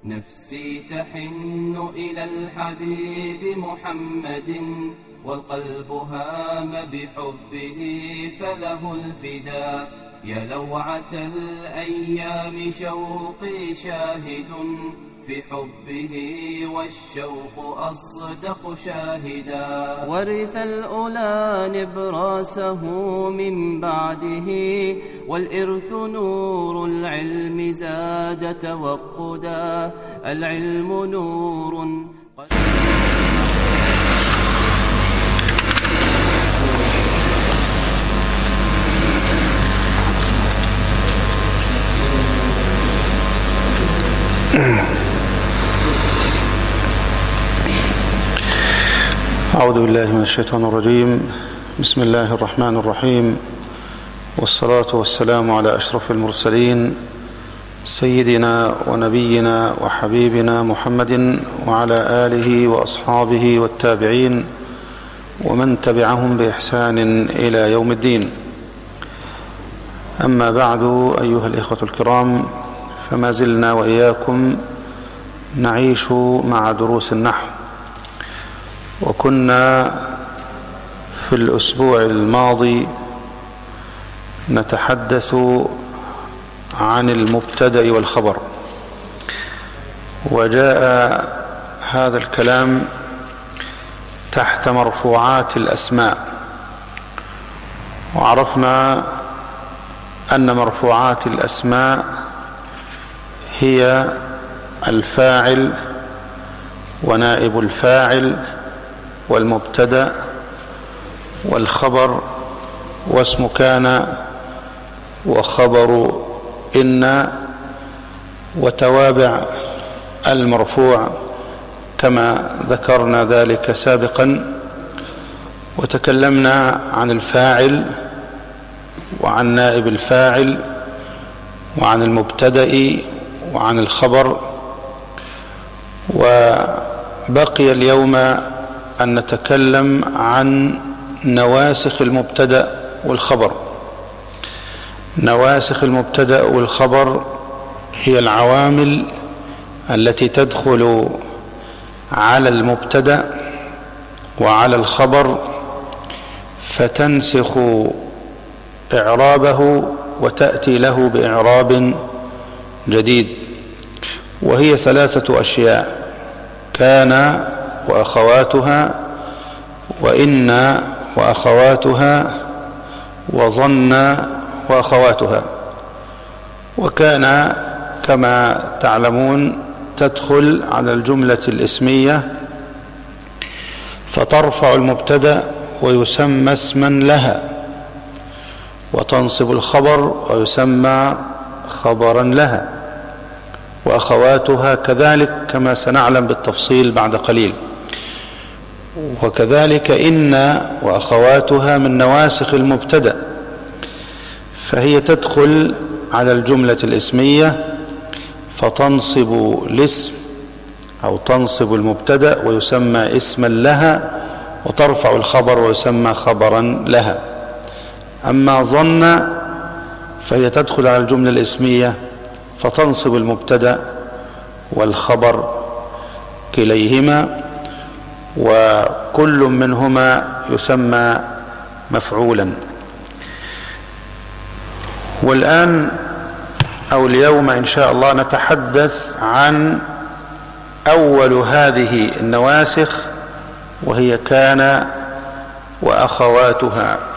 نفسي تحن إلى الحبيب محمد والقلب هام بحبه فله الفداء يا لوعة الأيام شوقي شاهد في حبه والشوق أصدق شاهدا ورث الأولى نبراسه من بعده والإرث نور العلم زاد توقدا العلم نور أعوذ بالله من الشيطان الرجيم بسم الله الرحمن الرحيم والصلاة والسلام على أشرف المرسلين سيدنا ونبينا وحبيبنا محمد وعلى آله وأصحابه والتابعين ومن تبعهم بإحسان إلى يوم الدين أما بعد أيها الإخوة الكرام فما زلنا وإياكم نعيش مع دروس النحو وكنا في الأسبوع الماضي نتحدث عن المبتدأ والخبر وجاء هذا الكلام تحت مرفوعات الأسماء وعرفنا أن مرفوعات الأسماء هي الفاعل ونائب الفاعل والمبتدا والخبر واسم كان وخبر إن وتوابع المرفوع كما ذكرنا ذلك سابقا وتكلمنا عن الفاعل وعن نائب الفاعل وعن المبتدا وعن الخبر وبقي اليوم أن نتكلم عن نواسخ المبتدا والخبر نواسخ المبتدا والخبر هي العوامل التي تدخل على المبتدا وعلى الخبر فتنسخ إعرابه وتأتي له بإعراب جديد وهي ثلاثة أشياء كان وأخواتها وإن وأخواتها وظن وأخواتها وكان كما تعلمون تدخل على الجملة الاسمية فترفع المبتدا ويسمى اسما لها وتنصب الخبر ويسمى خبرا لها وأخواتها كذلك كما سنعلم بالتفصيل بعد قليل وكذلك إن وأخواتها من نواسخ المبتدا فهي تدخل على الجملة الاسمية فتنصب الاسم أو تنصب المبتدا ويسمى اسما لها وترفع الخبر ويسمى خبرا لها أما ظن فهي تدخل على الجملة الاسمية فتنصب المبتدا والخبر كليهما وكل منهما يسمى مفعولا والآن أو اليوم إن شاء الله نتحدث عن أول هذه النواسخ وهي كان وأخواتها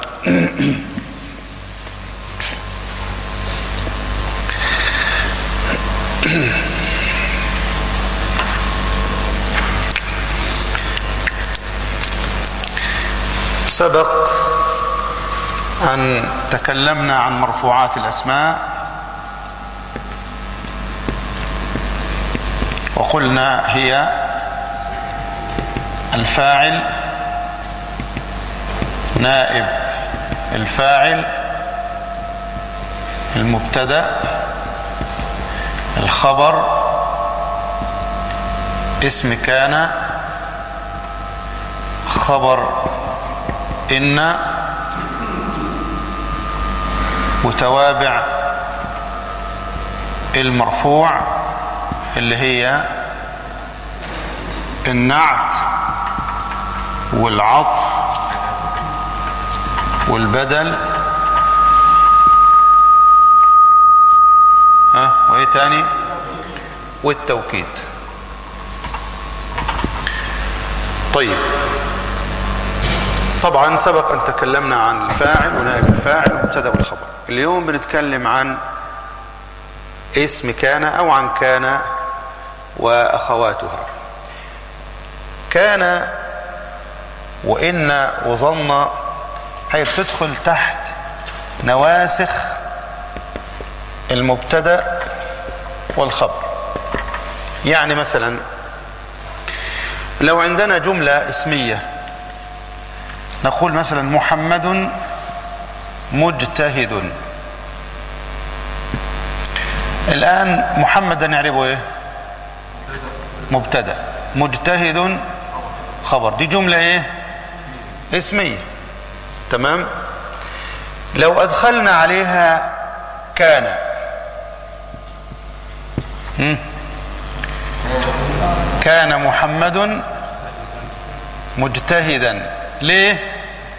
سبق أن تكلمنا عن مرفوعات الأسماء وقلنا هي الفاعل نائب الفاعل المبتدا الخبر اسم كان خبر إن وتوابع المرفوع اللي هي النعت والعطف والبدل ها وايه تاني والتوكيد طيب طبعا سبق ان تكلمنا عن الفاعل ونائب الفاعل ومبتدا والخبر اليوم بنتكلم عن اسم كان او عن كان واخواتها كان وان وظن هي بتدخل تحت نواسخ المبتدا والخبر يعني مثلا لو عندنا جمله اسميه نقول مثلا محمد مجتهد الآن محمد نعرفه ايه مبتدا مجتهد خبر دي جملة ايه اسمية تمام لو أدخلنا عليها كان هم؟ كان محمد مجتهدا ليه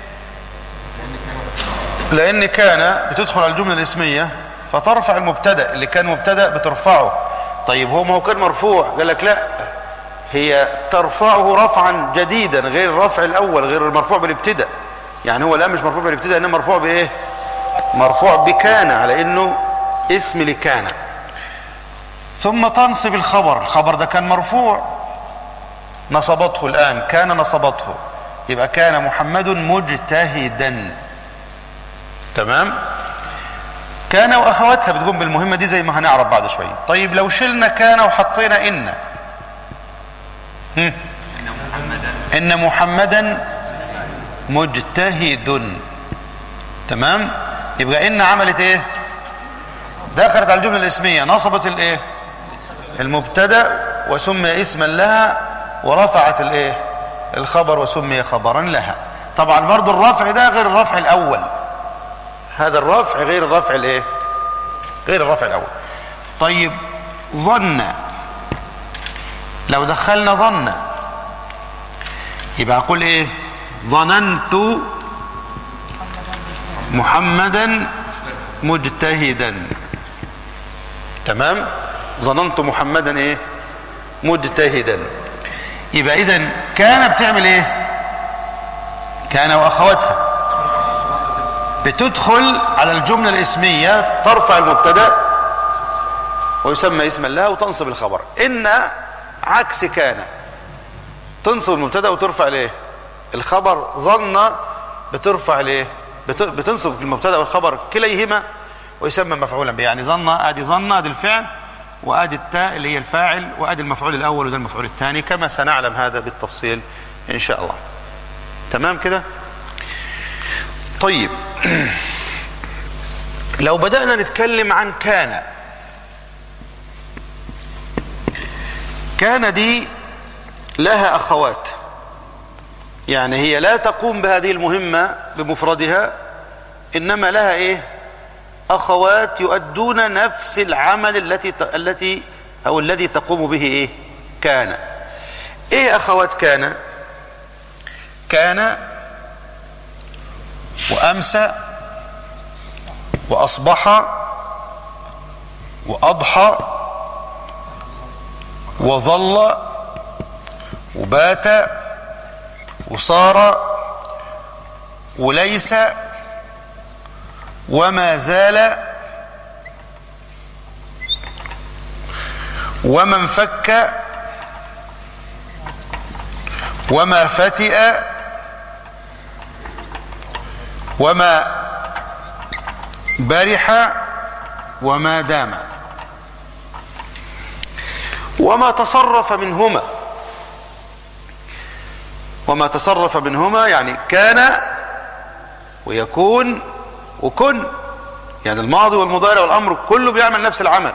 لان كان بتدخل على الجمله الاسميه فترفع المبتدا اللي كان مبتدا بترفعه طيب هو ما هو كان مرفوع قال لك لا هي ترفعه رفعا جديدا غير الرفع الاول غير المرفوع بالابتداء يعني هو الان مش مرفوع بالابتداء انما مرفوع بايه مرفوع بكان على انه اسم لكان ثم تنصب الخبر الخبر ده كان مرفوع نصبته الان كان نصبته يبقى كان محمد مجتهدا تمام كان واخواتها بتقوم بالمهمه دي زي ما هنعرف بعد شويه طيب لو شلنا كان وحطينا ان هم؟ ان محمدا مجتهد تمام يبقى ان عملت ايه دخلت على الجمله الاسميه نصبت الايه المبتدا وسمي اسما لها ورفعت الايه الخبر وسمي خبرا لها طبعا برضو الرفع ده غير الرفع الاول هذا الرفع غير الرفع الايه غير الرفع الاول طيب ظن لو دخلنا ظن يبقى اقول ايه ظننت محمدا مجتهدا تمام ظننت محمدا ايه مجتهدا يبقى اذا كان بتعمل ايه كان واخواتها بتدخل على الجملة الاسمية ترفع المبتدا ويسمى اسما لها وتنصب الخبر ان عكس كان تنصب المبتدا وترفع الايه الخبر ظن بترفع الايه بتنصب المبتدا والخبر كليهما ويسمى مفعولا به يعني ظن ادي ظن ادي الفعل وادي التاء اللي هي الفاعل وادي المفعول الاول وده المفعول الثاني كما سنعلم هذا بالتفصيل ان شاء الله تمام كده طيب لو بدأنا نتكلم عن كان كان دي لها أخوات يعني هي لا تقوم بهذه المهمة بمفردها إنما لها إيه أخوات يؤدون نفس العمل التي التي أو الذي تقوم به إيه كان إيه أخوات كان كان وأمسى وأصبح وأضحى وظل وبات وصار وليس وما زال وما انفك وما فتئ وما برح وما دام وما تصرف منهما وما تصرف منهما يعني كان ويكون وكن يعني الماضي والمضارع والامر كله بيعمل نفس العمل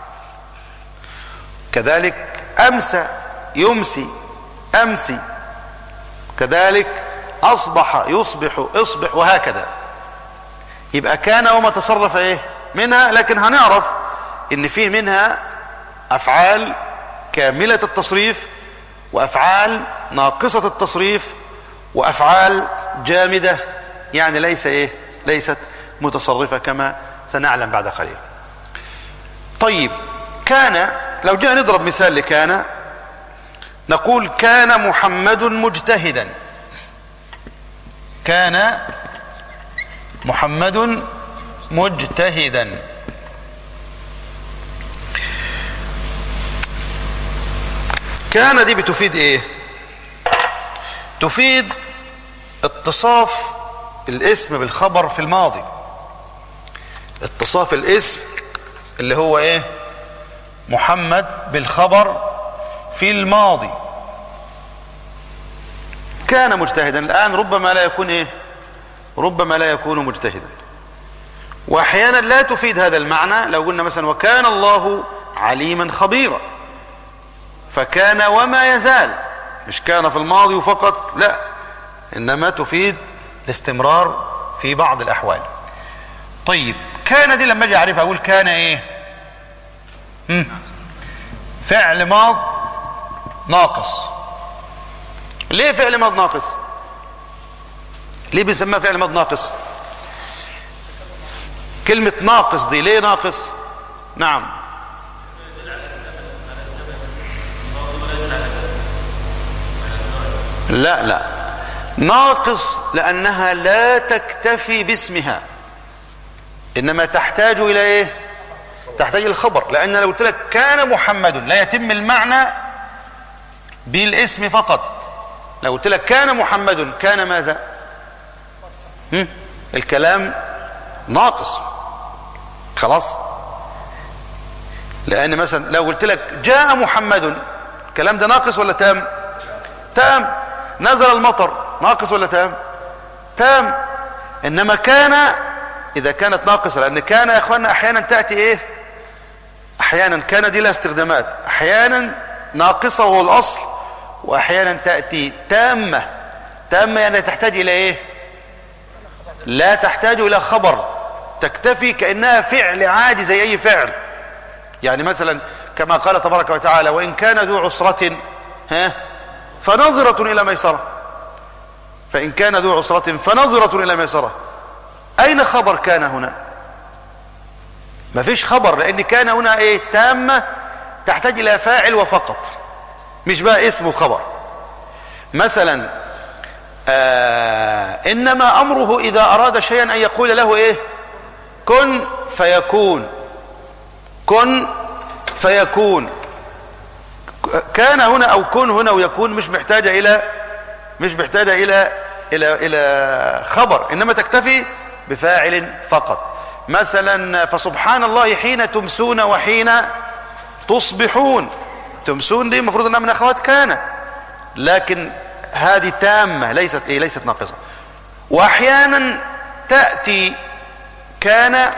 كذلك امسى يمسي امسي كذلك اصبح يصبح اصبح وهكذا يبقى كان وما تصرف ايه منها لكن هنعرف ان فيه منها افعال كاملة التصريف وافعال ناقصة التصريف وافعال جامدة يعني ليس ايه ليست متصرفة كما سنعلم بعد قليل طيب كان لو جاء نضرب مثال لكان نقول كان محمد مجتهدا كان محمد مجتهدا كان دي بتفيد ايه تفيد اتصاف الاسم بالخبر في الماضي اتصاف الاسم اللي هو ايه محمد بالخبر في الماضي كان مجتهدا الآن ربما لا يكون إيه ربما لا يكون مجتهدا وأحيانا لا تفيد هذا المعنى لو قلنا مثلا وكان الله عليما خبيرا فكان وما يزال مش كان في الماضي فقط لا إنما تفيد الاستمرار في بعض الأحوال طيب كان دي لما اجي اعرفها اقول كان ايه مم. فعل ماض ناقص ليه فعل ماض ناقص ليه بنسميها فعل ماض ناقص كلمة ناقص دي ليه ناقص نعم لا لا ناقص لأنها لا تكتفي باسمها إنما تحتاج إلى إيه تحتاج إلى الخبر لأن لو قلت لك كان محمد لا يتم المعنى بالاسم فقط لو قلت لك كان محمد كان ماذا هم؟ الكلام ناقص خلاص لأن مثلا لو قلت لك جاء محمد الكلام ده ناقص ولا تام تام نزل المطر ناقص ولا تام تام إنما كان إذا كانت ناقصة لأن كان يا أخوانا أحيانا تأتي إيه أحيانا كان دي لها استخدامات أحيانا ناقصة وهو الأصل وأحيانا تأتي تامة تامة يعني تحتاج إلى إيه لا تحتاج إلى خبر تكتفي كأنها فعل عادي زي أي فعل يعني مثلا كما قال تبارك وتعالى وإن كان ذو عسرة ها فنظرة إلى ميسرة فإن كان ذو عسرة فنظرة إلى ميسرة أين خبر كان هنا ما فيش خبر لأن كان هنا إيه تامة تحتاج إلى فاعل وفقط مش بقى اسم وخبر مثلا آه إنما أمره إذا أراد شيئا أن يقول له إيه كن فيكون كن فيكون كان هنا أو كن هنا ويكون مش محتاجة إلى مش محتاجة إلى إلى إلى خبر إنما تكتفي بفاعل فقط مثلا فسبحان الله حين تمسون وحين تصبحون تمسون دي المفروض انها من اخوات كان لكن هذه تامة ليست ايه ليست ناقصة واحيانا تأتي كان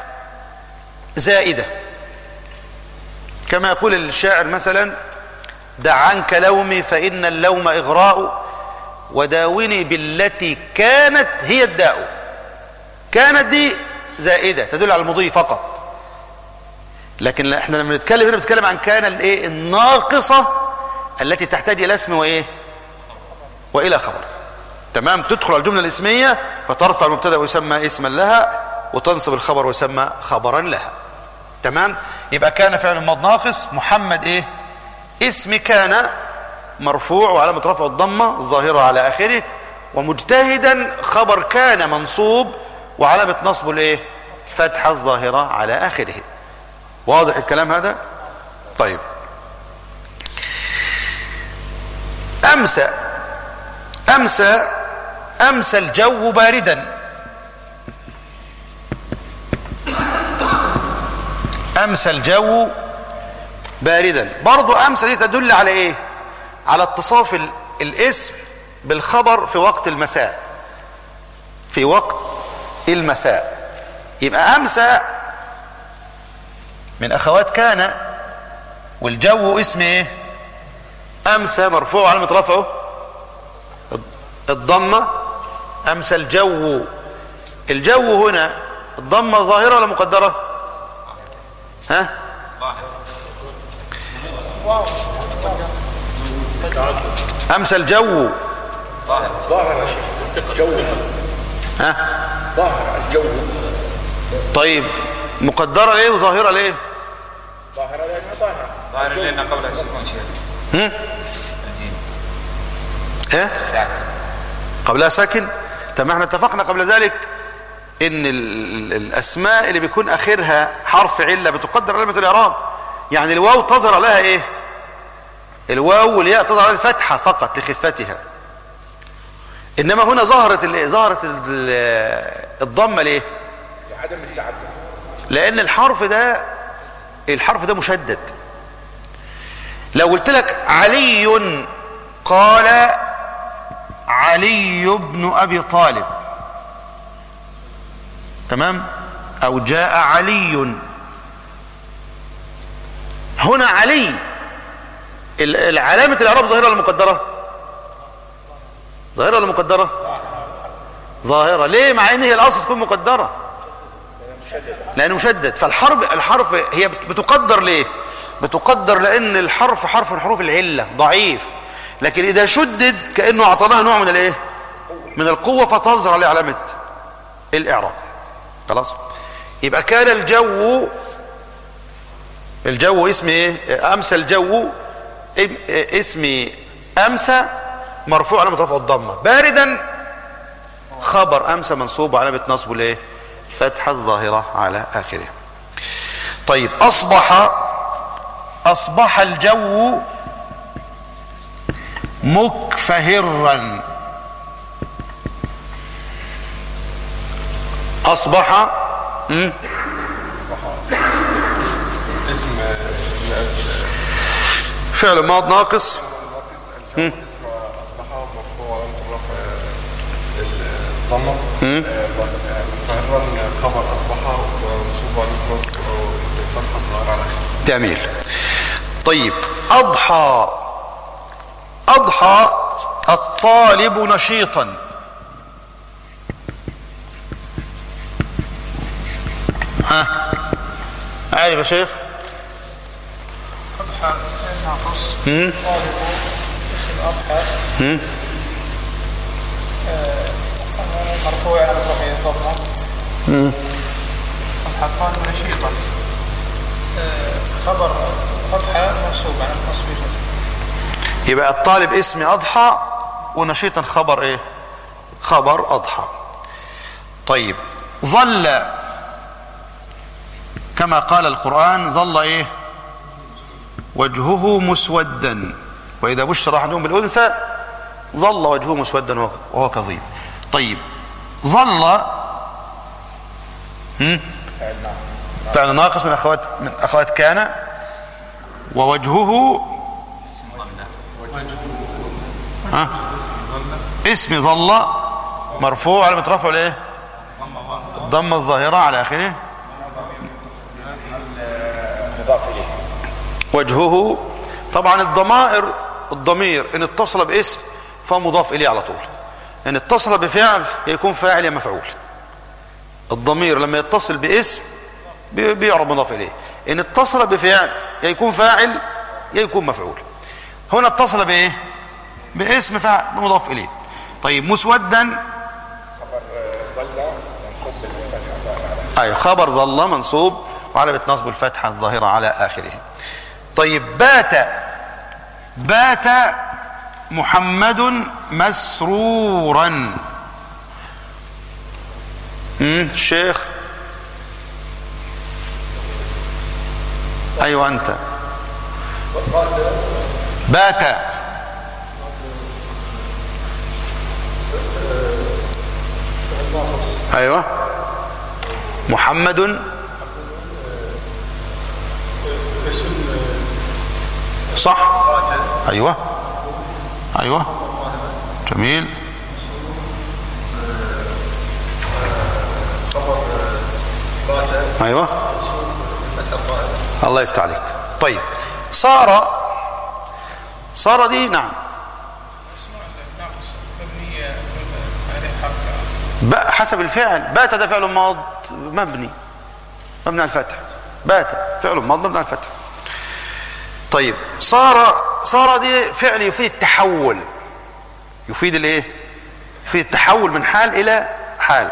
زائدة كما يقول الشاعر مثلا دع عنك لومي فإن اللوم إغراء وداوني بالتي كانت هي الداء كانت دي زائدة تدل على المضي فقط لكن احنا لما نتكلم هنا بنتكلم عن كان الايه الناقصة التي تحتاج الى اسم وايه والى خبر تمام تدخل على الجملة الاسمية فترفع المبتدا ويسمى اسما لها وتنصب الخبر ويسمى خبرا لها تمام يبقى كان فعل ماض ناقص محمد ايه اسم كان مرفوع وعلامة رفعه الضمة الظاهرة على آخره ومجتهدا خبر كان منصوب وعلامة نصبه الايه فتحة الظاهرة على آخره واضح الكلام هذا طيب أمسى أمسى أمسى الجو باردا أمسى الجو باردا برضو أمسى دي تدل على إيه على اتصاف الاسم بالخبر في وقت المساء في وقت المساء يبقى أمسى من أخوات كان والجو اسم إيه أمسى مرفوع علامة رفعه الضمة أمسى الجو الجو هنا الضمة ظاهرة ولا مقدرة ها امسى الجو ظاهر يا شيخ جو ها ظاهر الجو طيب مقدرة ليه وظاهرة ليه ظاهرة لأنها ظاهرة ظاهر لأن قبلها سكون شيخ هم؟ الجيم ايه ساكن قبلها ساكن طب ما احنا اتفقنا قبل ذلك ان ال- ال- الاسماء اللي بيكون اخرها حرف عله بتقدر علامه الاعراب يعني الواو تظهر لها ايه الواو والياء تظهر على الفتحه فقط لخفتها انما هنا ظهرت ال- ظهرت ال- الضمه ليه لعدم التعدد لان الحرف ده الحرف ده مشدد لو قلت لك علي قال علي بن ابي طالب تمام او جاء علي هنا علي ال- العلامه الاعراب ظاهره ولا مقدره ظاهره ولا مقدره ظاهره ليه مع ان هي الاصل تكون مقدره لانه مشدد فالحرف الحرف هي بت- بتقدر ليه بتقدر لان الحرف حرف من حروف العله ضعيف لكن اذا شدد كانه اعطيناها نوع من الايه من القوه فتظهر عليه علامه الاعراب خلاص يبقى كان الجو الجو اسم ايه امسى الجو ام- اسم امسى مرفوع علامه رفعه الضمه باردا خبر امسى منصوب علامه نصبه الايه الفتحه الظاهره على اخره طيب اصبح اصبح الجو مكفهرا اصبح مم. اسم فعل ماض ناقص اسم اصبح مرفوع علامة الرفع الضمة مفهرا خبر اصبح ومنصوب عليه نصب الفتحة الظاهرة على اخره جميل طيب اضحى اضحى الطالب نشيطا ها عارف يا شيخ أضحى ناقص مم. طالب اسم أضحى مم. آه، مرفوع على رفع الضمة أضحى طالب نشيطا آه، خبر فتحة منصوب على النصب يبقى الطالب اسم اضحى ونشيطا خبر ايه خبر اضحى طيب ظل كما قال القرآن ظل ايه وجهه مسودا واذا بشر احدهم بالانثى ظل وجهه مسودا وهو- وهو كظيم طيب ظل هم؟ فعل ناقص من اخوات من اخوات كان ووجهه ها اسم ظل مرفوع على رفعه الايه الضمه الظاهره على اخره مضاف إليه وجهه طبعا الضمائر الضمير ان اتصل باسم فهو مضاف اليه على طول ان اتصل بفعل يكون فاعل يا مفعول الضمير لما يتصل باسم بي- بيعرب مضاف اليه ان اتصل بفعل يا يكون فاعل يا يكون مفعول هنا اتصل بايه باسم فاعل مضاف اليه طيب مسودا ايوه خبر ظل منصوب وعلامة نصب الفتحة الظاهرة على آخره طيب بات بات محمد مسرورا امم الشيخ ايوه انت بات ايوه محمد صح ايوه ايوه جميل ايوه الله يفتح عليك طيب صار صار دي نعم ناقص مبنية عليه حرف بقى حسب الفعل بات ده فعل ماض مبني مبني على الفتح بات فعل ماض مبني على الفتح طيب صار صار دي فعل يفيد التحول يفيد الايه يفيد التحول من حال الى حال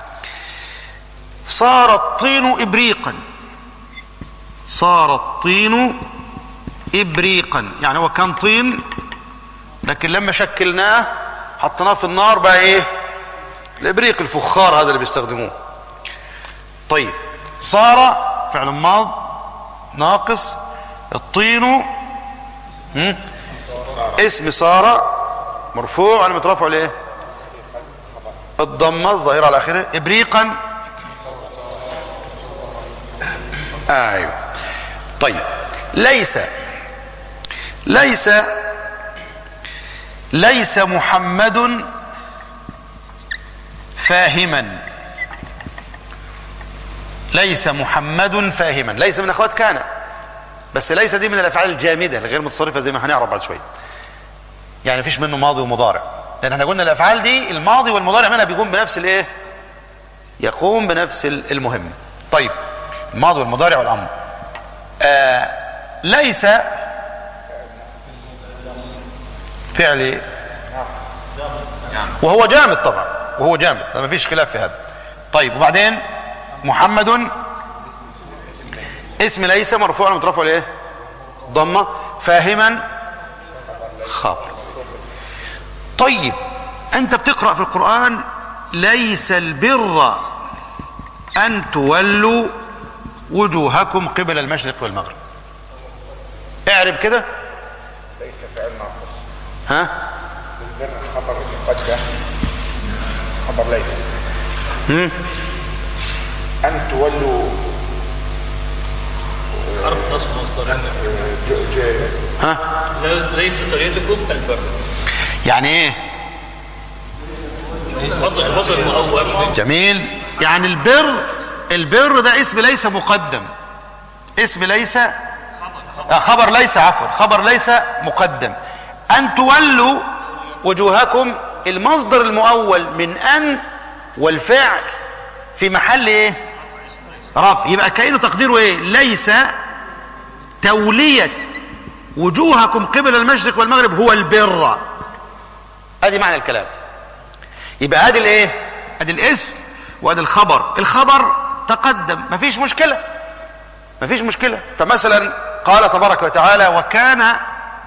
صار الطين ابريقا صار الطين ابريقا يعني هو كان طين لكن لما شكلناه حطيناه في النار بقى ايه الابريق الفخار هذا اللي بيستخدموه طيب صار فعل ماض ناقص الطين هم؟ اسم صار مرفوع على مترفع ليه الضمه الظاهره على اخره ابريقا ايوه طيب ليس ليس ليس محمد فاهما ليس محمد فاهما ليس من اخوات كان بس ليس دي من الافعال الجامده الغير متصرفه زي ما هنعرف بعد شويه يعني مفيش منه ماضي ومضارع لان احنا قلنا الافعال دي الماضي والمضارع منها بيقوم بنفس الايه يقوم بنفس المهمه طيب الماضي والمضارع والامر آه ليس فعل ايه وهو جامد طبعا وهو جامد ما فيش خلاف في هذا طيب وبعدين محمد اسم ليس مرفوع مترفع لايه ضمه فاهما خبر طيب انت بتقرا في القران ليس البر ان تولوا وجوهكم قبل المشرق والمغرب اعرب كده ليس فعل ناقص ها البر خبر مقدم خبر ليس هم؟ أن تولوا حرف نصب مصدر ج- ج- ها ليس طريقتكم البر يعني ايه مصدر المصدر المؤول جميل يعني البر البر ده اسم ليس مقدم اسم ليس آه، خبر ليس عفوا خبر ليس مقدم ان تولوا وجوهكم المصدر المؤول من ان والفعل في محل ايه رفع يبقى كأنه تقديره ايه ليس تولية وجوهكم قبل المشرق والمغرب هو البر ادي معنى الكلام يبقى ادي الايه ادي الاسم وادي الخبر الخبر تقدم مفيش مشكله مفيش مشكله فمثلا قال تبارك وتعالى وكان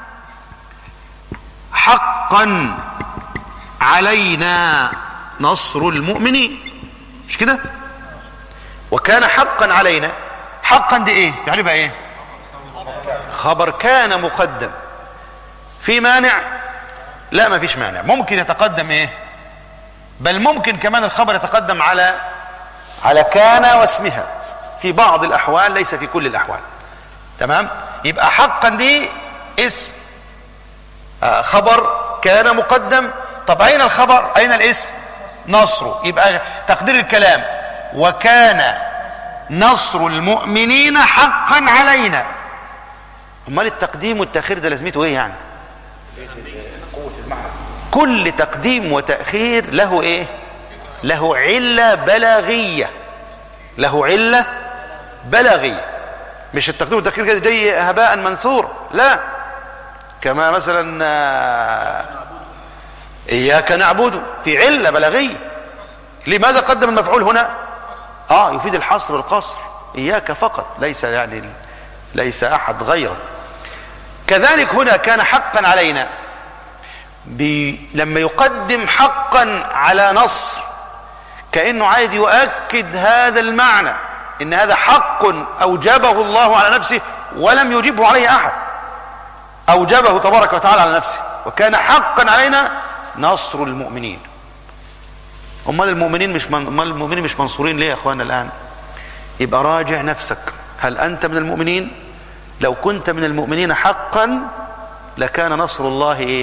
حقا علينا نصر المؤمنين مش كده وكان حقا علينا حقا دي ايه تعرفها ايه خبر كان مقدم في مانع لا ما فيش مانع ممكن يتقدم ايه بل ممكن كمان الخبر يتقدم على على كان واسمها في بعض الاحوال ليس في كل الاحوال تمام يبقى حقا دي اسم آه، خبر كان مقدم طب اين الخبر اين الاسم نصره يبقى تقدير الكلام وكان نصر المؤمنين حقا علينا امال التقديم والتاخير ده لازمته ايه يعني قوة المعنى كل تقديم وتأخير له ايه له علة بلاغية له علة بلاغية مش التقديم والتأخير كده جاي هباء منثور لا كما مثلا آه، إياك نعبد في علة بلاغية لماذا قدم المفعول هنا اه يفيد الحصر والقصر إياك فقط ليس يعني ليس أحد غيره كذلك هنا كان حقا علينا بي لما يقدم حقا على نصر كأنه عايز يؤكد هذا المعنى إن هذا حق أوجبه الله على نفسه ولم يجبه عليه أحد أوجبه تبارك وتعالى على نفسه وكان حقا علينا نصر المؤمنين أمال المؤمنين مش من... أمال المؤمنين مش منصورين ليه يا أخوانا الآن يبقى راجع نفسك هل أنت من المؤمنين لو كنت من المؤمنين حقا لكان نصر الله إيه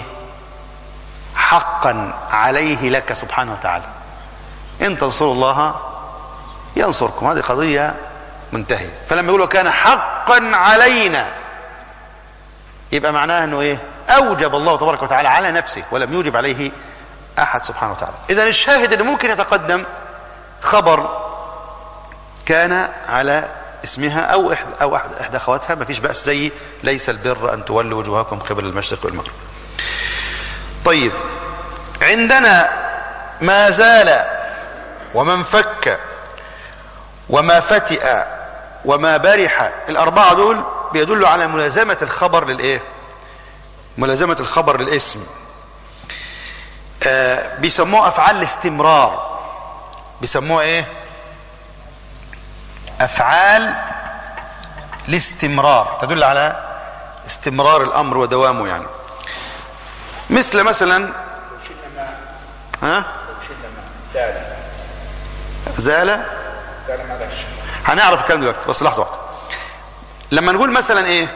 حقا عليه لك سبحانه وتعالى ان تنصروا الله ينصركم هذه قضية منتهية فلما يقولوا كان حقا علينا يبقى معناها انه ايه اوجب الله تبارك وتعالى على نفسه ولم يوجب عليه احد سبحانه وتعالى اذا الشاهد انه ممكن يتقدم خبر كان على اسمها او احدى او احدى إحدى اخواتها ما فيش باس زي ليس البر ان تولوا وجوهكم قبل المشرق والمغرب طيب عندنا ما زال ومن فك وما فتئ وما برح الاربعه دول بيدلوا على ملازمه الخبر للايه ملازمه الخبر للاسم آه بيسموها افعال الاستمرار بيسموها ايه افعال الاستمرار تدل على استمرار الامر ودوامه يعني مثل مثلا ها زال زال زال معلش هنعرف الكلام دلوقتي بس لحظه واحده لما نقول مثلا ايه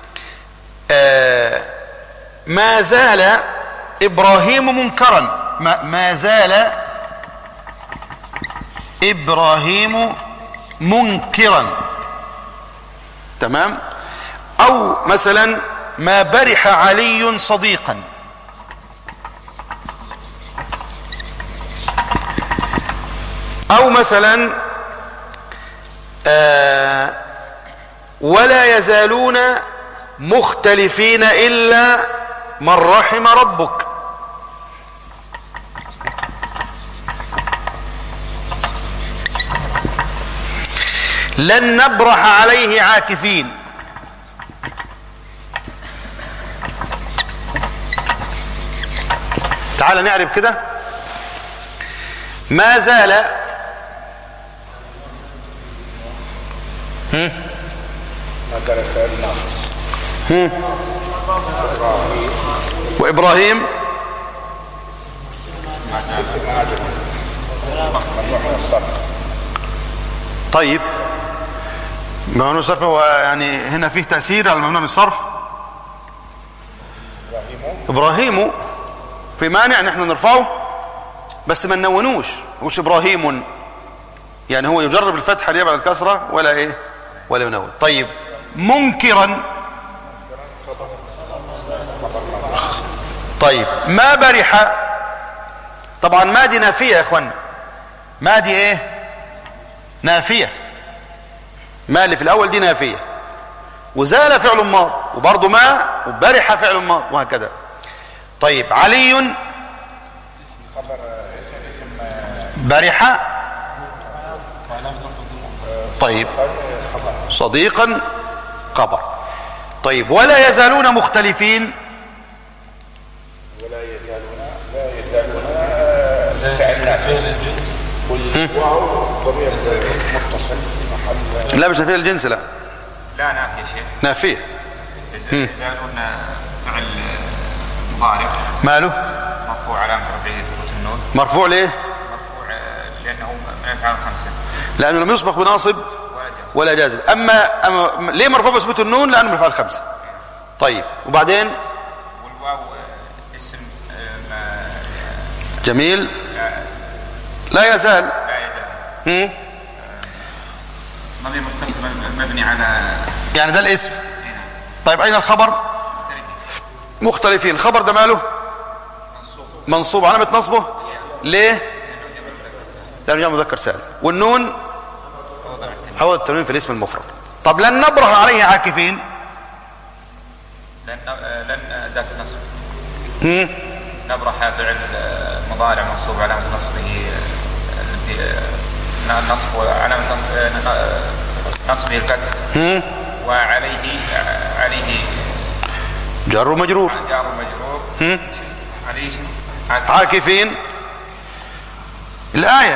آه ما زال ابراهيم منكرا ما, ما زال ابراهيم منكرا تمام او مثلا ما برح علي صديقا او مثلا آه ولا يزالون مختلفين الا من رحم ربك لن نبرح عليه عاكفين تعال نعرف كده ما زال ما زال الفعل ناقص وابراهيم اسم عاجل ممنوع من الصرف طيب ممنوع من الصرف هو يعني هنا فيه تأثير على الممنوع من الصرف ابراهيم في مانع نحن نرفعه بس ما ننونوش مش ابراهيم يعني هو يجرب الفتحه ليبعد الكسره ولا ايه ولا ينون طيب منكرا طيب ما برح طبعا ما دي نافيه يا اخوانا ما دي ايه نافيه ما اللي في الاول دي نافيه وزال فعل ماض وبرضه ما وبرح فعل ماض وهكذا طيب علي برح طيب صديقا قبر طيب ولا يزالون مختلفين ولا يزالون لا يزالون فعل نافع والواو ضمير متصل في محل لا مش نافيه الجنس لا لا نافية شيء نافيه يزالون فعل مضارع ماله مرفوع علامة رفعه ثبوت النون مرفوع ليه مرفوع آه، لأنه من الأفعال الخمسة لانه لم يسبق بناصب ولا جاز ولا جازم اما, أما ليه مرفوع بثبوت النون لانه من الافعال الخمسه طيب وبعدين والواو آه، اسم آه، ما جميل لا يزال لا يزال هم؟ ضمير متصل مبني على يعني ده الاسم طيب اين الخبر مختلفين الخبر ده ماله منصوب علامة نصبه ليه لأنه جاء مذكر سالم والنون هو التنوين في الاسم المفرد طب لن نبرح عليه عاكفين لن آه، لن ذات النصب هم؟ نبرح فعل آه، مضارع منصوب علامة نصبه آه، في- آه، النصب وعلامة آه، آه، نصبه الفتح هم؟ وعليه آه، عليه جر ومجرور جار مجرور هم؟ عليه شنو؟ عاكف. عاكفين الآية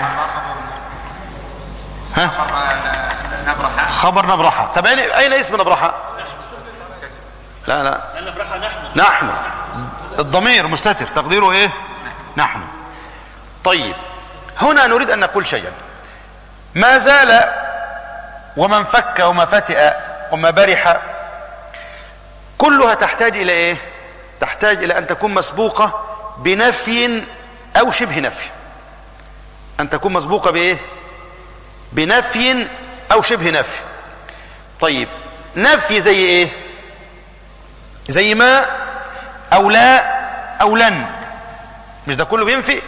ها خبر، آه، نبرح خبر نبرحة طب أين أين اسم نبرحة لا لا لأن نبرحها نحن نحن الضمير مستتر تقديره ايه نحن طيب هنا نريد ان نقول شيئا ما زال ومن فك وما فتئ وما برح كلها تحتاج الى ايه تحتاج الى ان تكون مسبوقه بنفي او شبه نفي ان تكون مسبوقه بايه بنفي او شبه نفي طيب نفي زي ايه زي ما او لا او لن مش ده كله بينفي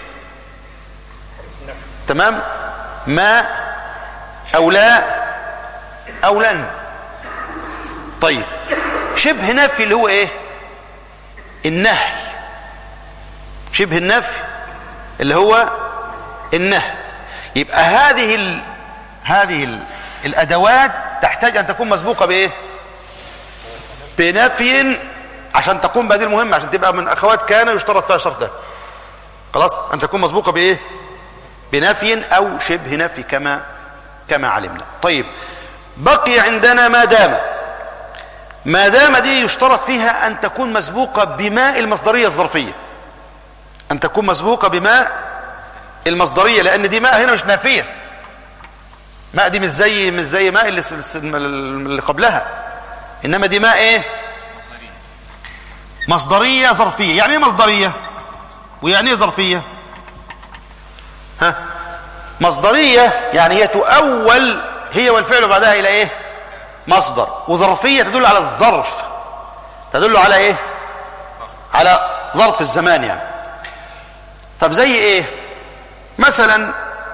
تمام ما او لا او لن طيب شبه نفي اللي هو ايه النهي شبه النفي اللي هو النهي يبقى هذه ال... هذه ال... الادوات تحتاج ان تكون مسبوقه بايه بنفي عشان تقوم بهذه المهمه عشان تبقى من اخوات كان يشترط فيها شرط ده خلاص ان تكون مسبوقه بايه بنفي او شبه نفي كما كما علمنا طيب بقي عندنا ما دام ما دام دي يشترط فيها ان تكون مسبوقه بماء المصدريه الظرفيه ان تكون مسبوقه بماء المصدريه لان دي ماء هنا مش نافيه ماء دي مش زي مش زي ماء اللي, اللي قبلها انما دي ماء ايه مصدريه ظرفيه يعني ايه مصدريه ويعني ايه ظرفيه ها مصدريه يعني هي تؤول هي والفعل بعدها الى ايه مصدر وظرفيه تدل على الظرف تدل على ايه على ظرف الزمان يعني طب زي ايه مثلا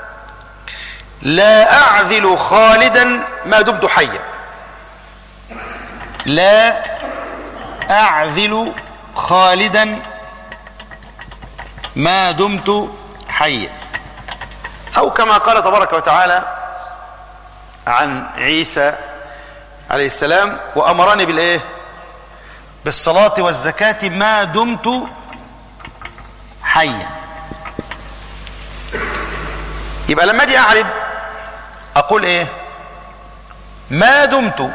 لا اعذل خالدا ما دمت حيا لا اعذل خالدا ما دمت حيا او كما قال تبارك وتعالى عن عيسى عليه السلام وامرني بالايه بالصلاه والزكاه ما دمت حيا يبقى لما اجي اعرب اقول ايه ما دمت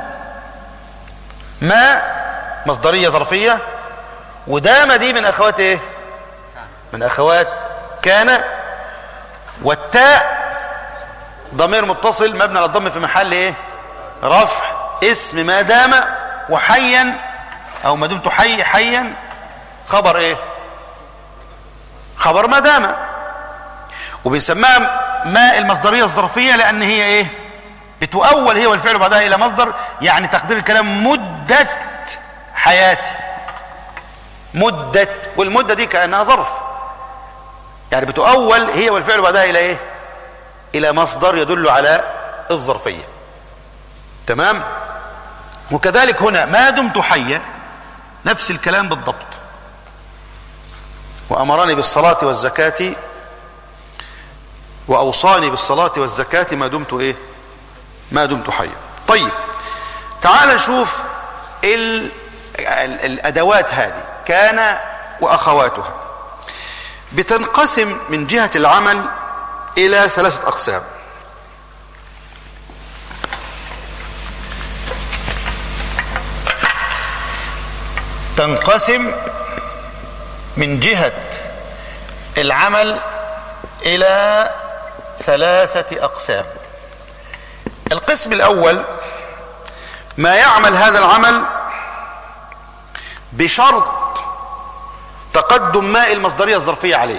ما مصدريه ظرفيه ودام دي من اخوات ايه من اخوات كان والتاء ضمير متصل مبني على الضم في محل ايه رفع اسم ما دام وحيا او ما دمت حي حيا خبر ايه خبر ما دام وبنسميها ماء المصدريه الظرفيه لان هي ايه بتؤول هي والفعل بعدها الى مصدر يعني تقدير الكلام مده حياتي مده والمده دي كانها ظرف يعني بتؤول هي والفعل بعدها الى ايه الى مصدر يدل على الظرفيه تمام وكذلك هنا ما دمت حيا نفس الكلام بالضبط وامرني بالصلاه والزكاه واوصاني بالصلاه والزكاه ما دمت ايه ما دمت حيا طيب تعال نشوف ال... ال... الادوات هذه كان واخواتها بتنقسم من جهه العمل الى ثلاثه اقسام تنقسم من جهه العمل الى ثلاثه اقسام القسم الاول ما يعمل هذا العمل بشرط تقدم ماء المصدريه الظرفيه عليه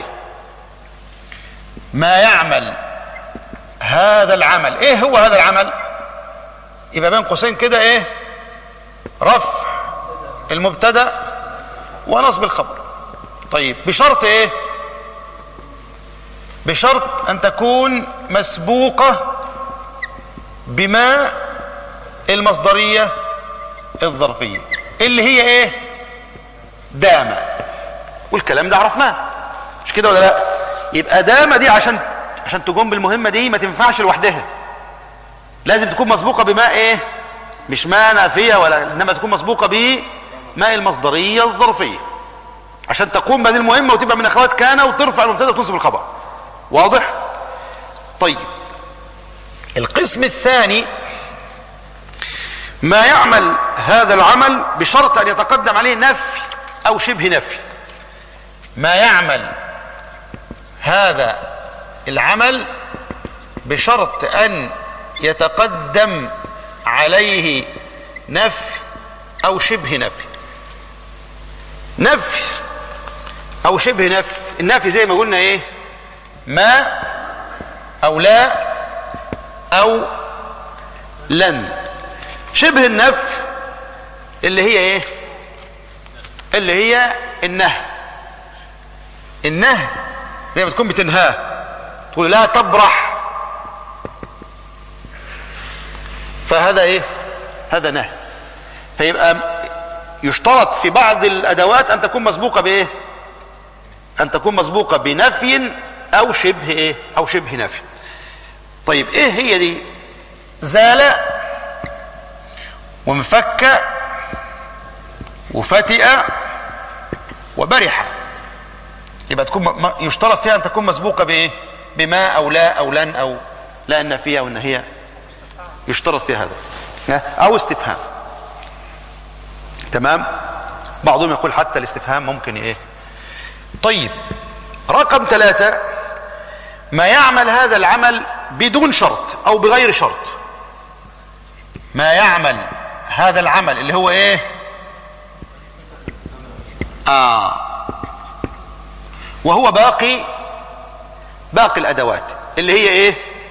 ما يعمل هذا العمل ايه هو هذا العمل يبقى بين قوسين كده ايه رفع المبتدا ونصب الخبر طيب بشرط ايه بشرط ان تكون مسبوقه بما المصدريه الظرفيه اللي هي ايه دام والكلام ده عرفناه مش كده ولا لا يبقى دام دي عشان عشان تقوم بالمهمه دي ما تنفعش لوحدها لازم تكون مسبوقه بماء ايه مش ماء نافيه ولا انما تكون مسبوقه بماء المصدريه الظرفيه عشان تقوم بهذه المهمه وتبقى من اخوات كان وترفع المبتدا وتنصب الخبر واضح طيب القسم الثاني ما يعمل هذا العمل بشرط ان يتقدم عليه نفي او شبه نفي ما يعمل هذا العمل بشرط ان يتقدم عليه نفي او شبه نفي نفي او شبه نفي النفي زي ما قلنا ايه ما او لا او لن شبه النفي اللي هي ايه اللي هي النهي النهي زي ما تكون بتنهاه تقول لا تبرح فهذا ايه هذا نهي فيبقى يشترط في بعض الادوات ان تكون مسبوقه بايه ان تكون مسبوقه بنفي او شبه ايه او شبه نفي طيب ايه هي دي زال وانفك وفتئ وبرح يبقى تكون م- م- يشترط فيها ان تكون مسبوقه بايه بما او لا او لن او لا ان فيها او ان هي يشترط فيها هذا ها؟ او استفهام تمام بعضهم يقول حتى الاستفهام ممكن ايه طيب رقم ثلاثة ما يعمل هذا العمل بدون شرط او بغير شرط ما يعمل هذا العمل اللي هو ايه آه وهو باقي باقي الادوات اللي هي ايه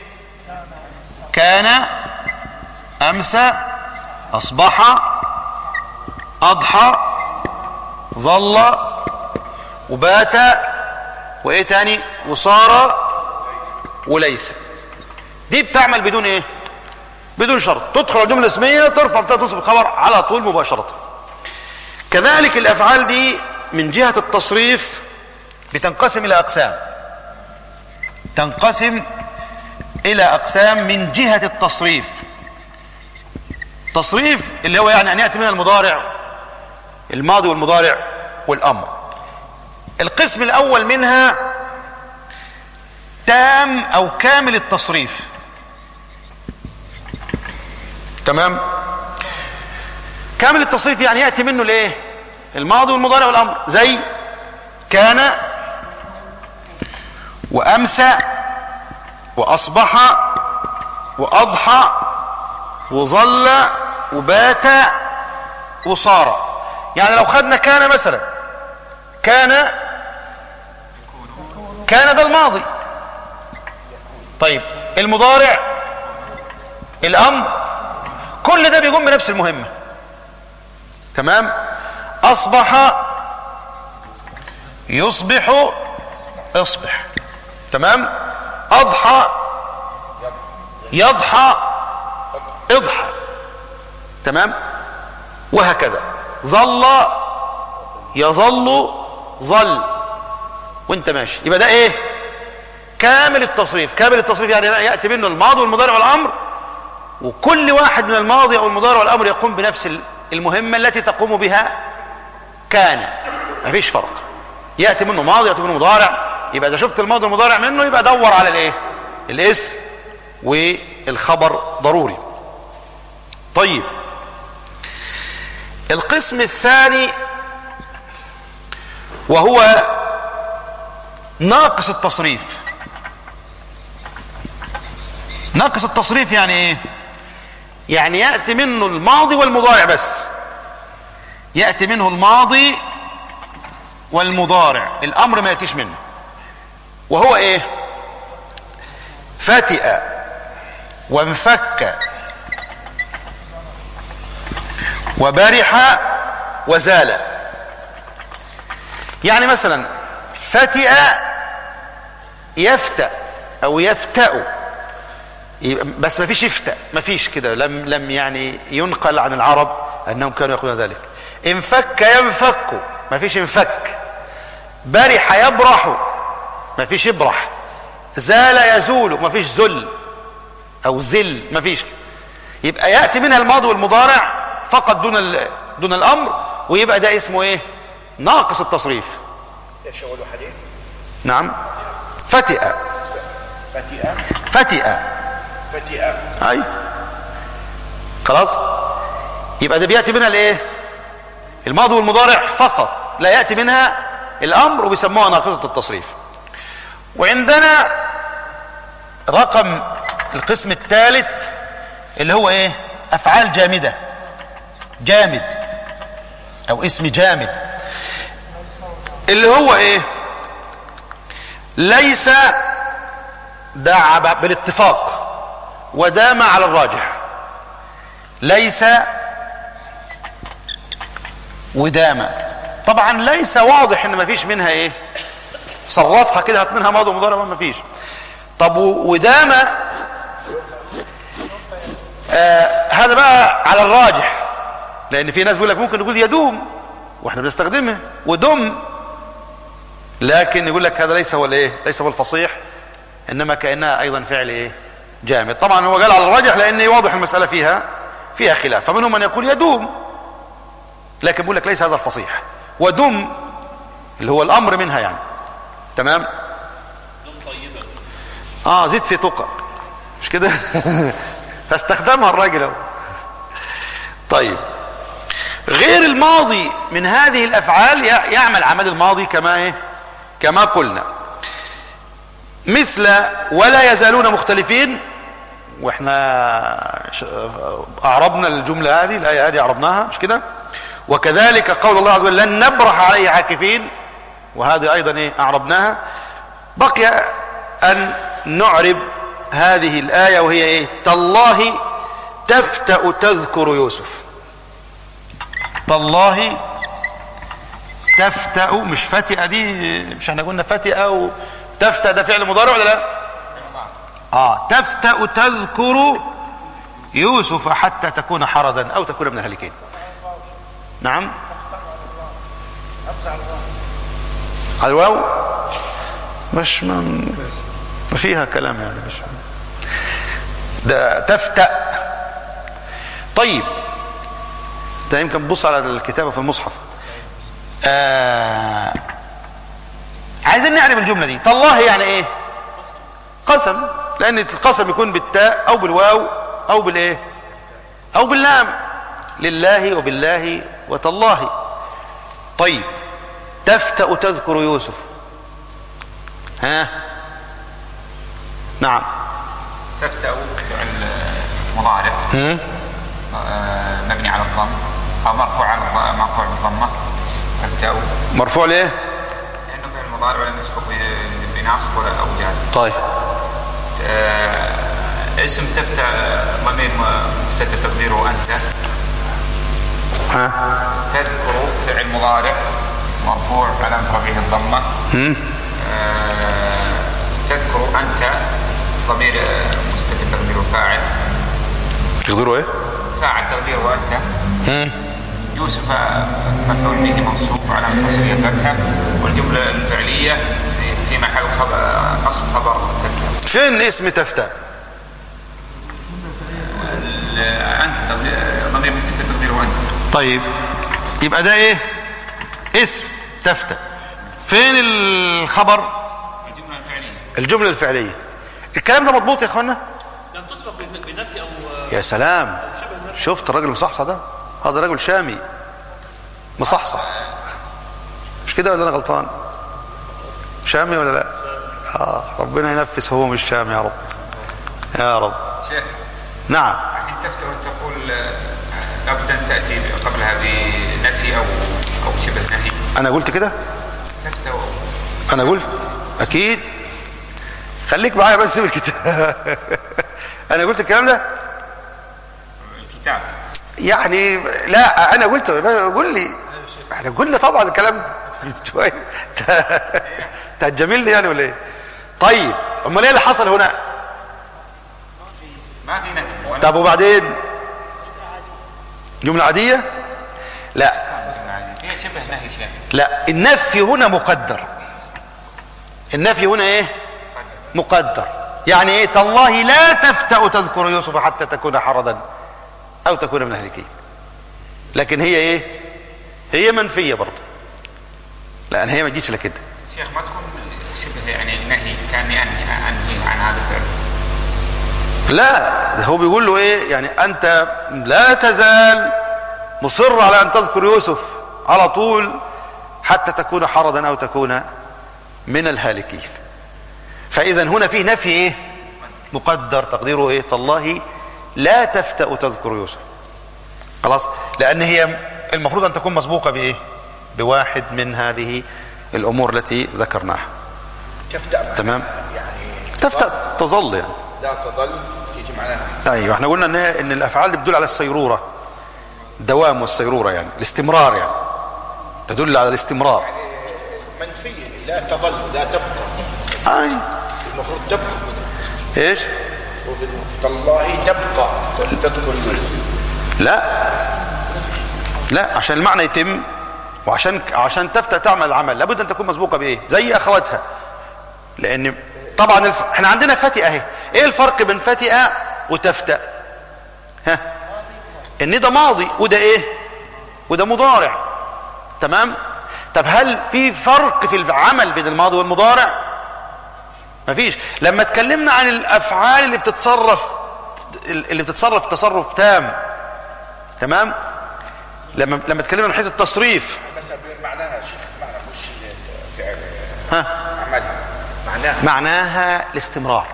كان امسى اصبح اضحى ظل وبات وايه تاني وصار وليس دي بتعمل بدون ايه بدون شرط تدخل الجمله الاسميه ترفع بتاع تصب الخبر على طول مباشره كذلك الافعال دي من جهه التصريف بتنقسم الى اقسام تنقسم الى اقسام من جهه التصريف تصريف اللي هو يعني ان ياتي من المضارع الماضي والمضارع والامر القسم الاول منها تام او كامل التصريف تمام كامل التصريف يعني ياتي منه الايه الماضي والمضارع والامر زي كان وامسى واصبح واضحى وظل وبات وصار يعني لو خدنا كان مثلا كان كان ده الماضي طيب المضارع الامر كل ده بيقوم بنفس المهمه تمام اصبح يصبح اصبح تمام اضحى يضحى اضحى تمام وهكذا ظل يظل ظل وانت ماشي يبقى ده ايه كامل التصريف كامل التصريف يعني ياتي منه الماضي والمضارع والامر وكل واحد من الماضي او المضارع والامر يقوم بنفس المهمه التي تقوم بها كان مفيش فرق ياتي منه ماضي ياتي منه مضارع يبقى اذا شفت الماضي والمضارع منه يبقى دور على الايه الاسم والخبر ضروري طيب القسم الثاني وهو ناقص التصريف ناقص التصريف يعني ايه يعني ياتي منه الماضي والمضارع بس ياتي منه الماضي والمضارع الامر ما ياتيش منه وهو ايه فتئ وانفك وبرح وزال يعني مثلا فتئ يفتأ او يفتأ بس ما فيش يفتأ ما فيش كده لم لم يعني ينقل عن العرب انهم كانوا يقولون ذلك انفك ينفك ما فيش انفك برح يبرح ما فيش يبرح زال يزول ما فيش زل او زل ما فيش يبقى ياتي منها الماضي والمضارع فقط دون دون الامر ويبقى ده اسمه ايه ناقص التصريف يشغل حديث نعم فتئ فتئة فتئ فتئة اي خلاص يبقى ده بياتي منها الايه الماضي والمضارع فقط لا ياتي منها الامر وبيسموها ناقصه التصريف وعندنا رقم القسم الثالث اللي هو ايه افعال جامده جامد او اسم جامد اللي هو ايه ليس دعا بالاتفاق ودام على الراجح ليس ودام طبعا ليس واضح ان ما فيش منها ايه صرفها كده هات منها ماضي ومضارع ما فيش طب ودام آه هذا بقى على الراجح لان في ناس بيقول لك ممكن نقول يدوم واحنا بنستخدمه ودم لكن يقول لك هذا ليس هو الايه ليس هو الفصيح انما كانها ايضا فعل ايه جامد طبعا هو قال على الراجح لان واضح المساله فيها فيها خلاف فمنهم من يقول يدوم لكن بيقول لك ليس هذا الفصيح ودم اللي هو الامر منها يعني تمام اه زيد في تقى مش كده فاستخدمها الراجل اهو طيب غير الماضي من هذه الافعال يع- يعمل عمل الماضي كما ايه كما قلنا مثل ولا يزالون مختلفين واحنا ش- اعربنا الجمله هذه الايه هذه اعربناها مش كده وكذلك قول الله عز وجل لن نبرح عليه عاكفين وهذه ايضا ايه اعربناها بقي ان نعرب هذه الايه وهي ايه تالله تفتأ تذكر يوسف تالله تفتأ مش فتئة دي مش احنا قلنا فتئة و تفتأ ده فعل مضارع ولا لا اه تفتأ تذكر يوسف حتى تكون حرضا او تكون من الهالكين نعم على الواو مش ما ما فيها كلام يعني مش ده تفتأ طيب ده يمكن تبص على الكتابة في المصحف آه عايزين نعرف الجملة دي تالله يعني ايه قسم لان القسم يكون بالتاء او بالواو او بالايه او باللام لله وبالله وتالله طيب تفتأ تذكر يوسف ها نعم تفتأ فعل مضارع هم؟ آه، مبني على الضم أو مرفوع على الض- مرفوع بالضمة تفتأ مرفوع ليه لأنه فعل مضارع ولم يسبق ب- بناصب ولا أو جاز طيب آه، اسم تفتأ ضمير م- مستتر تقديره أنت ها تذكر فعل مضارع مرفوع علامة رفعه الضمة هم؟ آه، تذكر أنت ضمير آه، مستتر تقديره فاعل تقدروا ايه فاعل تقديره أنت هم؟ يوسف مفعول به منصوب على نصبه الفتحة والجملة الفعلية في- في محل خبر نصب خبر تفتح فين اسم تفتأ أنت تقدير- ضمير مستتر تقديره أنت طيب يبقى ده ايه اسم تفتأ فين الخبر الجملة الفعلية الجملة الفعلية الكلام ده مضبوط يا اخوانا لم تسبق بن- بنفي او يا سلام شفت الراجل المصحصح ده هذا راجل شامي مصحصح مش كده ولا انا غلطان شامي ولا لا آه ربنا ينفس هو مش شامي يا رب يا رب شيخ نعم الحين تفتح وتقول آه، لابد أن تأتي قبلها بنفي أو أو شبه نهي انا قلت كده تفتح انا قلت اكيد خليك معايا بس في الكتاب انا قلت الكلام ده الكتاب يعني لا انا قلت قول لي احنا قلنا طبعا الكلام ده شويه انت هتجاملني يعني ولا ايه طيب امال ايه اللي حصل هنا ما في نفي ولا طب وبعدين جمله عاديه لا هي شبه نهي شيخ لا النفي هنا مقدر النفي هنا ايه مقدر يعني ايه تالله لا تفتأ تذكر يوسف حتى تكون حرضا او تكون من اهلكين لكن هي ايه هي منفيه برضه لان هي ما تجيش لكده شيخ ما تكون شبه يعني نهي كاني انهي انهي عن هذا الفعل لا ده هو بيقول له ايه يعني انت لا تزال مصر على ان تذكر يوسف على طول حتى تكون حرضا او تكون من الهالكين فاذا هنا فيه نفي ايه مقدر تقديره ايه تالله لا تفتأ تذكر يوسف خلاص لان هي المفروض ان تكون مسبوقه بايه بواحد من هذه الامور التي ذكرناها تفتأ تمام يعني تفتأ تظل يعني لا تظل يجي معناها ايوه احنا قلنا ان ان الافعال اللي بتدل على السيروره الدوام والسيروره يعني الاستمرار يعني تدل على الاستمرار منفية لا تظل لا تبقى اي المفروض تبقى ايش المفروض انه تالله تبقى ولا تذكر يوسف لا لا عشان المعنى يتم وعشان عشان تفتى تعمل العمل لابد ان تكون مسبوقه بايه زي اخواتها لان طبعا الف... احنا عندنا فتئه اهي ايه الفرق بين فتئه وتفتأ ها ان ده ماضي وده ايه وده مضارع تمام طب هل في فرق في العمل بين الماضي والمضارع مفيش لما اتكلمنا عن الافعال اللي بتتصرف اللي بتتصرف تصرف تام تمام لما لما اتكلمنا من حيث التصريف مثلا معناها شيخ معنى مش فعل ها عمل معناها معناها الاستمرار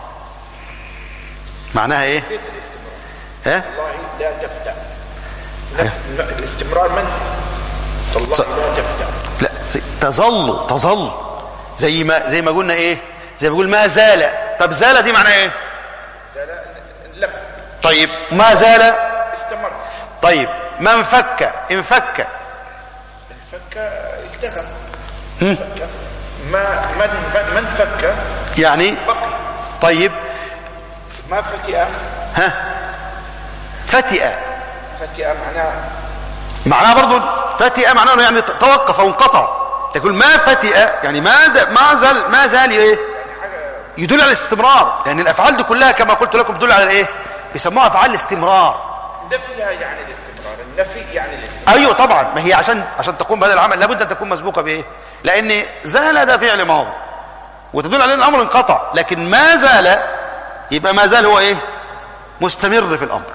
معناها ايه ها والله لا تفتى نف- الاستمرار منفي تالله ص- لا تفتى لا زي- تظل تظل زي ما زي ما قلنا ايه زي ما بيقول ما زال طب زال دي معناها ايه زال لف طيب ما زال استمر طيب ما انفك انفك فك اختفى فك ما من من- من فك يعني بقي طيب ما فتئ ها فتئ فتئ معناه معناها برضو فتئ معناه انه يعني توقف او انقطع تقول ما فتئ يعني ما د- ما زال ما زال ايه يدل على الاستمرار لان الافعال دي كلها كما قلت لكم تدل على ايه بيسموها افعال الاستمرار نفيها يعني الاستمرار النفي يعني الاستمرار ايوه طبعا ما هي عشان عشان تقوم بهذا العمل لابد ان تكون مسبوقه بايه لان زال ده فعل ماضي وتدل على ان الامر انقطع لكن ما زال يبقى ما زال هو ايه مستمر في الامر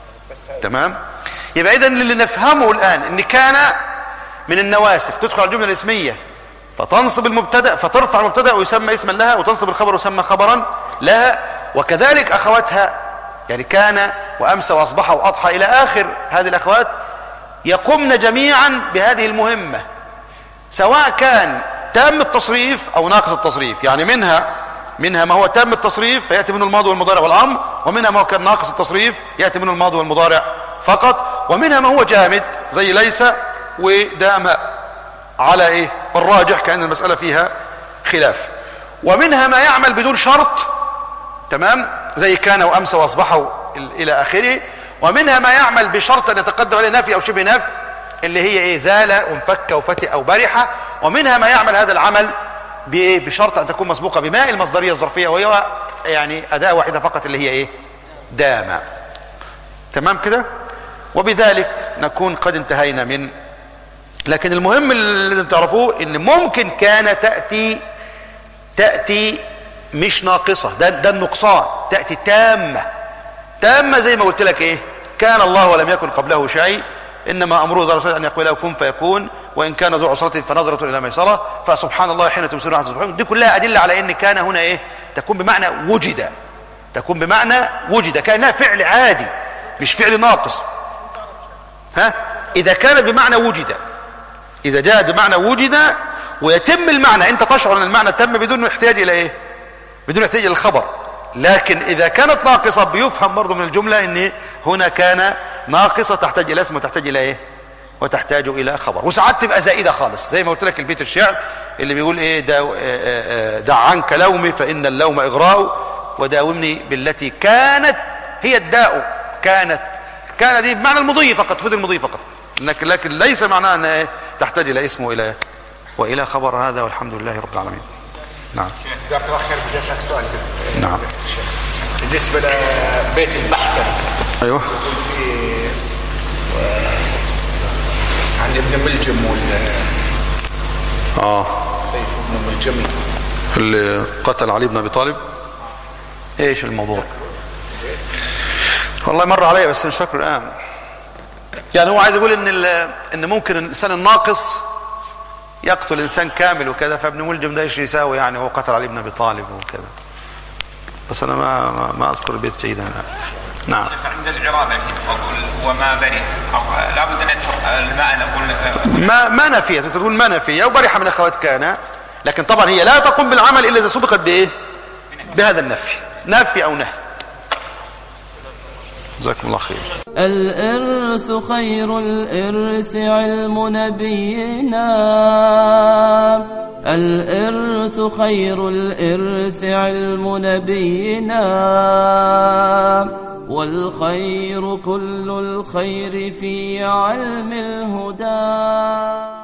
تمام يبقى اذا اللي نفهمه الان ان كان من النواسخ تدخل على الجمله الاسميه فتنصب المبتدا فترفع المبتدا ويسمى اسما لها وتنصب الخبر ويسمى خبرا لها وكذلك اخواتها يعني كان وامسى واصبح واضحى الى اخر هذه الاخوات يقمن جميعا بهذه المهمه سواء كان تام التصريف او ناقص التصريف يعني منها منها ما هو تام التصريف فياتي منه الماضي والمضارع والامر ومنها ما هو كان ناقص التصريف ياتي منه الماضي والمضارع فقط ومنها ما هو جامد زي ليس ودام على ايه الراجح كان المساله فيها خلاف ومنها ما يعمل بدون شرط تمام زي كان وامسى واصبحوا ال- الى اخره ومنها ما يعمل بشرط ان يتقدم عليه نفي او شبه نفي اللي هي ايه زال وانفك وفتئ او برح ومنها ما يعمل هذا العمل بايه بشرط ان تكون مسبوقه بماء المصدريه الظرفيه وهي يعني اداه واحده فقط اللي هي ايه دام تمام كده وبذلك نكون قد انتهينا من لكن المهم اللي لازم تعرفوه ان ممكن كان تاتي تأتي مش ناقصة ده, ده النقصان تأتي تامة تامة زي ما قلت لك ايه كان الله ولم يكن قبله شيء انما امره ذا رسول ان يقول له كن فيكون وان كان ذو عسرة فنظرة الى ميسرة فسبحان الله حين تمسون وحين تصبحون دي كلها ادلة على ان كان هنا ايه تكون بمعنى وجد تكون بمعنى وجد كانها فعل عادي مش فعل ناقص ها اذا كانت بمعنى وجد إذا جاء بمعنى وجد ويتم المعنى أنت تشعر أن المعنى تم بدون احتياج إلى إيه بدون احتياج إلى الخبر لكن إذا كانت ناقصة بيفهم برضو من الجملة أن هنا كان ناقصة تحتاج إلى اسم وتحتاج إلى إيه وتحتاج إلى خبر وساعات تبقى زائدة خالص زي ما قلت لك البيت الشعر اللي بيقول إيه دا آه، آه، دع عنك لومي فإن اللوم إغراء وداومني بالتي كانت هي الداء كانت كان دي بمعنى المضي فقط تفيد المضي فقط لكن لكن ليس معناه أن إيه؟ تحتاج إلى اسم وإلى وإلى خبر هذا والحمد لله رب العالمين نعم جزاك الله خير بدي اسالك سؤال كده. نعم بالنسبه لبيت البحث أيوه في عن ابن ملجم وال آه سيف ابن ملجمي اللي قتل علي بن ابي طالب ايش الموضوع والله مر علي بس مش فاكره الان يعني هو عايز يقول ان ال- ان ممكن الانسان الناقص يقتل انسان كامل وكذا فابن ملجم ده ايش يساوي يعني هو قتل علي بن ابي طالب وكذا بس انا ما ما, ما اذكر البيت جيدا الان نعم عند الإعراب الحين أقول وما برئ أو لابد أن يدخل المعنى أقول ما ما نفيت انت تقول ما نفي او برح من اخوات كان لكن طبعا هي لا تقوم بالعمل الا اذا سبقت بايه بهذا النفي نفي او نهي جزاكم الله خير الإرث خير الإرث علم نبينا الإرث خير الإرث علم نبينا والخير كل الخير في علم الهدى